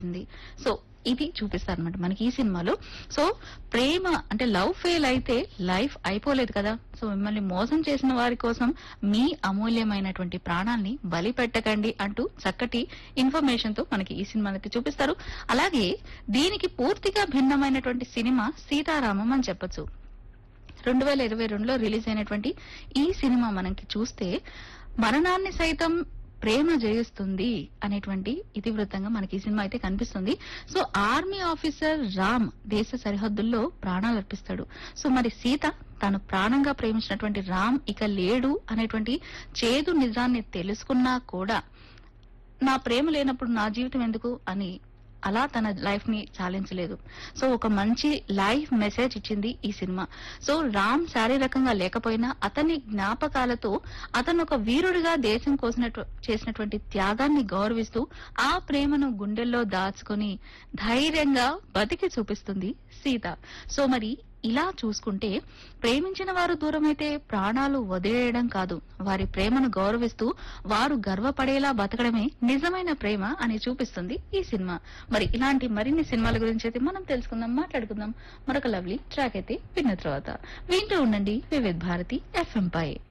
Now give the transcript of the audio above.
ఉంది సో ఇది చూపిస్తారు అనమాట మనకి ఈ సినిమాలో సో ప్రేమ అంటే లవ్ ఫెయిల్ అయితే లైఫ్ అయిపోలేదు కదా సో మిమ్మల్ని మోసం చేసిన వారి కోసం మీ అమూల్యమైనటువంటి ప్రాణాల్ని బలి పెట్టకండి అంటూ చక్కటి ఇన్ఫర్మేషన్ తో మనకి ఈ సినిమాని అయితే చూపిస్తారు అలాగే దీనికి పూర్తిగా భిన్నమైనటువంటి సినిమా సీతారామం అని చెప్పొచ్చు రెండు వేల ఇరవై రెండులో రిలీజ్ అయినటువంటి ఈ సినిమా మనకి చూస్తే మరణాన్ని సైతం ప్రేమ జయిస్తుంది అనేటువంటి ఇతివృత్తంగా మనకి ఈ సినిమా అయితే కనిపిస్తుంది సో ఆర్మీ ఆఫీసర్ రామ్ దేశ సరిహద్దుల్లో ప్రాణాలు అర్పిస్తాడు సో మరి సీత తాను ప్రాణంగా ప్రేమించినటువంటి రామ్ ఇక లేడు అనేటువంటి చేదు నిజాన్ని తెలుసుకున్నా కూడా నా ప్రేమ లేనప్పుడు నా జీవితం ఎందుకు అని అలా తన లైఫ్ ని చాలించలేదు సో ఒక మంచి లైఫ్ మెసేజ్ ఇచ్చింది ఈ సినిమా సో రామ్ శారీరకంగా లేకపోయినా అతని జ్ఞాపకాలతో అతను ఒక వీరుడిగా దేశం కోసినట్టు చేసినటువంటి త్యాగాన్ని గౌరవిస్తూ ఆ ప్రేమను గుండెల్లో దాచుకొని ధైర్యంగా బతికి చూపిస్తుంది సీత సో మరి ఇలా చూసుకుంటే ప్రేమించిన వారు దూరమైతే ప్రాణాలు వదిలేయడం కాదు వారి ప్రేమను గౌరవిస్తూ వారు గర్వపడేలా బతకడమే నిజమైన ప్రేమ అని చూపిస్తుంది ఈ సినిమా మరి ఇలాంటి మరిన్ని సినిమాల గురించి అయితే మనం తెలుసుకుందాం మాట్లాడుకుందాం మరొక లవ్లీ ట్రాక్ అయితే విన్న తర్వాత వింటూ ఉండండి వివిధ్ భారతి ఎఫ్ఎం పై